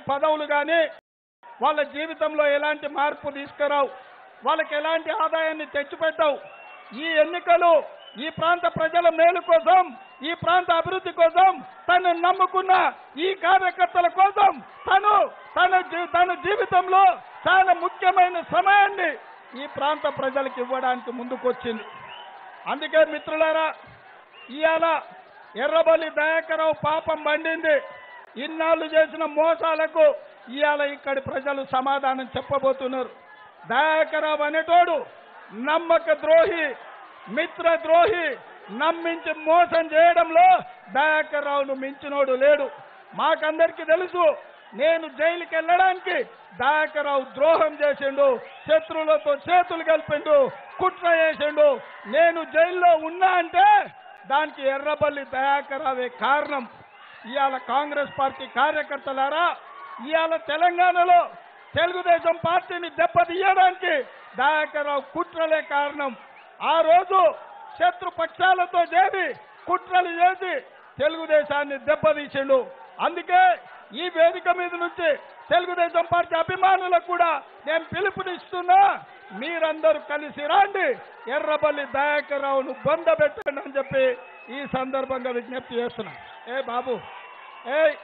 పదవులు కానీ వాళ్ళ జీవితంలో ఎలాంటి మార్పు తీసుకురావు వాళ్ళకి ఎలాంటి ఆదాయాన్ని తెచ్చిపెట్టవు ఈ ఎన్నికలు ఈ ప్రాంత ప్రజల మేలు కోసం ఈ ప్రాంత అభివృద్ధి కోసం తను నమ్ముకున్న ఈ కార్యకర్తల కోసం తను తన జీ- తన జీవితంలో చాలా ముఖ్యమైన సమయాన్ని ఈ ప్రాంత ప్రజలకు ఇవ్వడానికి ముందుకొచ్చింది అందుకే మిత్రులారా ఇవాళ ఎర్రబల్లి దయాకరావు పాపం పండింది ఇన్నాళ్ళు చేసిన మోసాలకు ఇవాళ ఇక్కడి ప్రజలు సమాధానం చెప్పబోతున్నారు దయాకరావు అనేటోడు నమ్మక ద్రోహి మిత్ర ద్రోహి నమ్మించి మోసం చేయడంలో దయాకర్రావును మించినోడు లేడు మాకందరికీ తెలుసు నేను జైలుకి వెళ్ళడానికి దయాకర్రావు ద్రోహం చేసిండు శత్రువులతో చేతులు కలిపిండు కుట్ర చేసిండు నేను జైల్లో ఉన్నా అంటే దానికి ఎర్రబల్లి దయాకరావే కారణం ఇవాళ కాంగ్రెస్ పార్టీ కార్యకర్తలారా ఇవాళ తెలంగాణలో తెలుగుదేశం పార్టీని దెబ్బతీయడానికి దయాకర్రావు కుట్రలే కారణం ఆ రోజు శత్రుపక్షాలతో చేరి కుట్రలు చేసి తెలుగుదేశాన్ని దెబ్బతీసిండు అందుకే ఈ వేదిక మీద నుంచి తెలుగుదేశం పార్టీ అభిమానులకు కూడా నేను పిలుపునిస్తున్నా మీరందరూ కలిసి రండి ఎర్రబల్లి దయాకర్రావును బొందబెట్టండి అని చెప్పి ఈ సందర్భంగా విజ్ఞప్తి చేస్తున్నా ఏ బాబు ఏయ్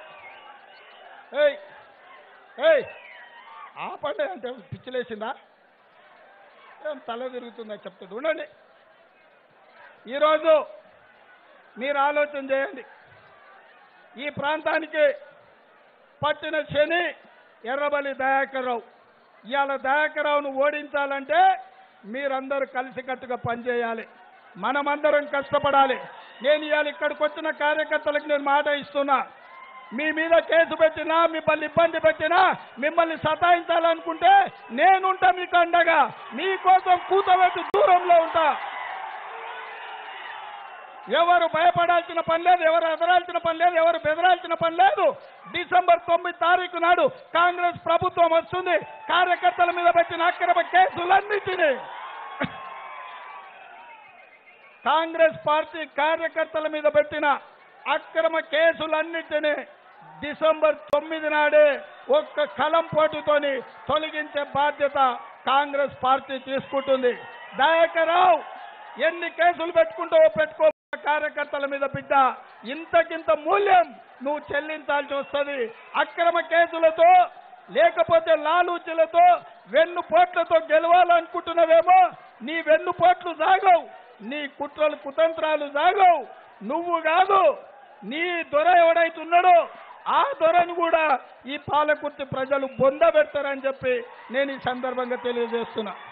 ఏయ్ ఏయ్ ఆపండి అంటే పిచ్చిలేసిందా ఏం తల తిరుగుతుందా చెప్తాడు ఉండండి ఈరోజు మీరు ఆలోచన చేయండి ఈ ప్రాంతానికి పట్టిన శని ఎర్రబలి దయాకర్రావు ఇవాళ దయాకర్రావును ఓడించాలంటే మీరందరూ కలిసికట్టుగా పనిచేయాలి మనమందరం కష్టపడాలి నేను ఇవాళ ఇక్కడికి వచ్చిన కార్యకర్తలకు నేను మాట ఇస్తున్నా మీ మీద కేసు పెట్టినా మిమ్మల్ని ఇబ్బంది పెట్టినా మిమ్మల్ని సతాయించాలనుకుంటే నేనుంటా మీకు అండగా మీకోసం కూతబెట్టి దూరంలో ఉంటా ఎవరు భయపడాల్సిన పని లేదు ఎవరు ఎదరాల్సిన పని లేదు ఎవరు బెదరాల్సిన పని లేదు డిసెంబర్ తొమ్మిది తారీఖు నాడు కాంగ్రెస్ ప్రభుత్వం వస్తుంది కార్యకర్తల మీద పెట్టిన అక్రమ కేసులన్నిటినీ కాంగ్రెస్ పార్టీ కార్యకర్తల మీద పెట్టిన అక్రమ కేసులన్నిటినీ డిసెంబర్ తొమ్మిది నాడే ఒక్క కలం పోటుతోని తొలగించే బాధ్యత కాంగ్రెస్ పార్టీ తీసుకుంటుంది దయాకరావు ఎన్ని కేసులు పెట్టుకుంటావో పెట్టుకో కార్యకర్తల మీద బిడ్డ ఇంతకింత మూల్యం నువ్వు చెల్లించాల్సి వస్తుంది అక్రమ కేసులతో లేకపోతే లాలూచీలతో వెన్నుపోట్లతో గెలవాలనుకుంటున్నావేమో నీ వెన్నుపోట్లు సాగవు నీ కుట్రలు కుతంత్రాలు సాగవు నువ్వు కాదు నీ దొర ఎవడైతున్నాడో ఆ దొరను కూడా ఈ పాలకుర్తి ప్రజలు బొంద పెడతారని చెప్పి నేను ఈ సందర్భంగా తెలియజేస్తున్నా